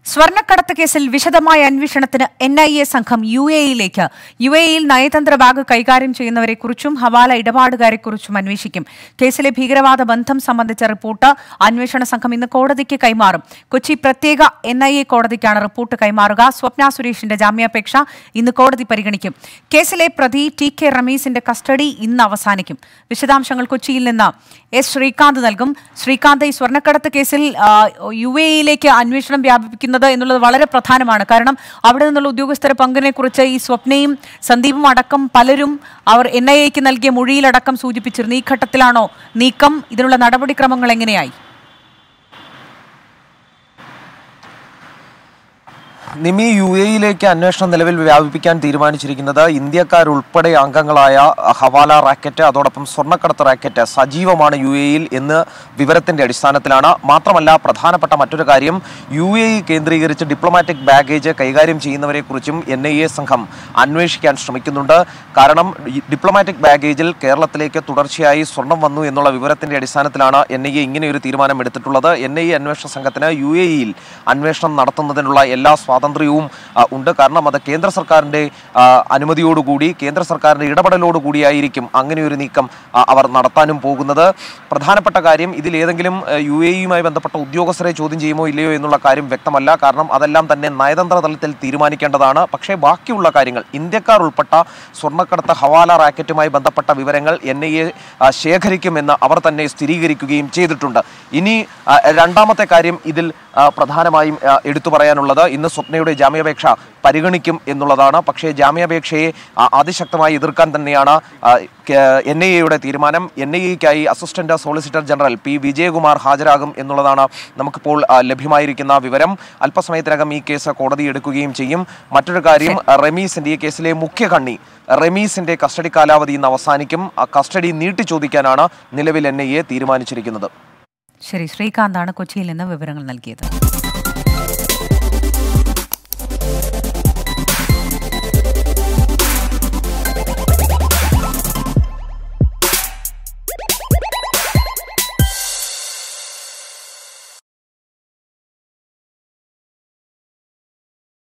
സ്വർണ്ണക്കടത്ത് കേസിൽ വിശദമായ അന്വേഷണത്തിന് എൻ ഐ എ സംഘം യു എയിലേക്ക് യു എയിൽ നയതന്ത്ര ബാഗ് കൈകാര്യം ചെയ്യുന്നവരെക്കുറിച്ചും ഹവാല ഇടപാടുകാരെക്കുറിച്ചും അന്വേഷിക്കും കേസിലെ ഭീകരവാദ ബന്ധം സംബന്ധിച്ച റിപ്പോർട്ട് അന്വേഷണ സംഘം ഇന്ന് കോടതിക്ക് കൈമാറും കൊച്ചി പ്രത്യേക എൻ ഐ എ കോടതിക്കാണ് റിപ്പോർട്ട് കൈമാറുക സ്വപ്ന സുരേഷിന്റെ ജാമ്യാപേക്ഷ ഇന്ന് കോടതി പരിഗണിക്കും കേസിലെ പ്രതി ടി കെ റമീസിന്റെ കസ്റ്റഡി ഇന്ന് അവസാനിക്കും വിശദാംശങ്ങൾ കൊച്ചിയിൽ നിന്ന് എസ് ശ്രീകാന്ത് നൽകും ശ്രീകാന്ത് ഈ സ്വർണ്ണക്കടത്ത് കേസിൽ ആ, യു എയിലേക്ക് അന്വേഷണം വ്യാപിപ്പിക്കുന്നത് എന്നുള്ളത് വളരെ പ്രധാനമാണ് കാരണം അവിടെ നിന്നുള്ള ഉദ്യോഗസ്ഥരെ പങ്കിനെ കുറിച്ച് ഈ സ്വപ്നയും സന്ദീപും അടക്കം പലരും അവർ എൻ ഐ എക്ക് നൽകിയ മൊഴിയിലടക്കം സൂചിപ്പിച്ചിരുന്നു ഈ ഘട്ടത്തിലാണോ നീക്കം ഇതിനുള്ള നടപടിക്രമങ്ങൾ എങ്ങനെയായി നിമി യു എയിലേക്ക് അന്വേഷണം നിലവിൽ വ്യാപിപ്പിക്കാൻ തീരുമാനിച്ചിരിക്കുന്നത് ഇന്ത്യക്കാരുൾപ്പെടെ അംഗങ്ങളായ ഹവാല റാക്കറ്റ് അതോടൊപ്പം സ്വർണ്ണക്കടത്ത് റാക്കറ്റ് സജീവമാണ് യു എയിൽ എന്ന് വിവരത്തിന്റെ അടിസ്ഥാനത്തിലാണ് മാത്രമല്ല പ്രധാനപ്പെട്ട മറ്റൊരു കാര്യം യു എ ഇ കേന്ദ്രീകരിച്ച് ഡിപ്ലോമാറ്റിക് ബാഗേജ് കൈകാര്യം ചെയ്യുന്നവരെക്കുറിച്ചും എൻ ഐ എ സംഘം അന്വേഷിക്കാൻ ശ്രമിക്കുന്നുണ്ട് കാരണം ഈ ഡിപ്ലോമാറ്റിക് ബാഗേജിൽ കേരളത്തിലേക്ക് തുടർച്ചയായി സ്വർണം വന്നു എന്നുള്ള വിവരത്തിന്റെ അടിസ്ഥാനത്തിലാണ് എൻ ഐ എ ഇങ്ങനെ ഒരു തീരുമാനം എടുത്തിട്ടുള്ളത് എൻ ഐ എ അന്വേഷണ സംഘത്തിന് യു എ ഇയിൽ അന്വേഷണം നടത്തുന്നതിനുള്ള എല്ലാ സ്വാതന്ത്ര്യവും ആ, ഉണ്ട് കാരണം അത് കേന്ദ്ര സർക്കാരിന്റെ ആ, അനുമതിയോടുകൂടി കേന്ദ്ര സർക്കാരിന്റെ ഇടപെടലോടുകൂടിയായിരിക്കും അങ്ങനെ ഒരു നീക്കം ആ, അവർ നടത്താനും പോകുന്നത് പ്രധാനപ്പെട്ട കാര്യം ഇതിൽ ഏതെങ്കിലും യു എ ഇയുമായി ബന്ധപ്പെട്ട ഉദ്യോഗസ്ഥരെ ചോദ്യം ചെയ്യുമോ ഇല്ലയോ എന്നുള്ള കാര്യം വ്യക്തമല്ല കാരണം അതെല്ലാം തന്നെ നയതന്ത്ര തലത്തിൽ തീരുമാനിക്കേണ്ടതാണ് പക്ഷേ ബാക്കിയുള്ള കാര്യങ്ങൾ ഇന്ത്യക്കാർ ഉൾപ്പെട്ട സ്വർണ്ണക്കടത്ത് ഹവാല റാക്കറ്റുമായി ബന്ധപ്പെട്ട വിവരങ്ങൾ എൻ ഐ എ ശേഖരിക്കുമെന്ന് അവർ തന്നെ സ്ഥിരീകരിക്കുകയും ചെയ്തിട്ടുണ്ട് ഇനി ആ, രണ്ടാമത്തെ കാര്യം ഇതിൽ ആ, പ്രധാനമായും ആ, എടുത്തു പറയാനുള്ളത് ഇന്ന് സ്വപ്നയുടെ ജാമ്യാപേക്ഷ പരിഗണിക്കും എന്നുള്ളതാണ് പക്ഷേ ജാമ്യാപേക്ഷയെ ആ, അതിശക്തമായി എതിർക്കാൻ തന്നെയാണ് എൻ ഐ എയുടെ തീരുമാനം എൻ ഐ എക്കായി assistant solicitor general P Vijayakumar ഹാജരാകും എന്നുള്ളതാണ് നമുക്കിപ്പോൾ ആ, ലഭ്യമായിരിക്കുന്ന വിവരം അല്പസമയത്തിനകം ഈ കേസ് കോടതി എടുക്കുകയും ചെയ്യും മറ്റൊരു കാര്യം റമീസിന്റെ ഈ കേസിലെ മുഖ്യ കണ്ണി റമീസിന്റെ കസ്റ്റഡി കാലാവധി ഇന്ന് അവസാനിക്കും ആ കസ്റ്റഡി നീട്ടി ചോദിക്കാനാണ് നിലവിൽ എൻ ഐ എ തീരുമാനിച്ചിരിക്കുന്നത് ശരി ശ്രീകാന്താണ് കൊച്ചിയിൽ നിന്ന് വിവരങ്ങൾ നൽകിയത്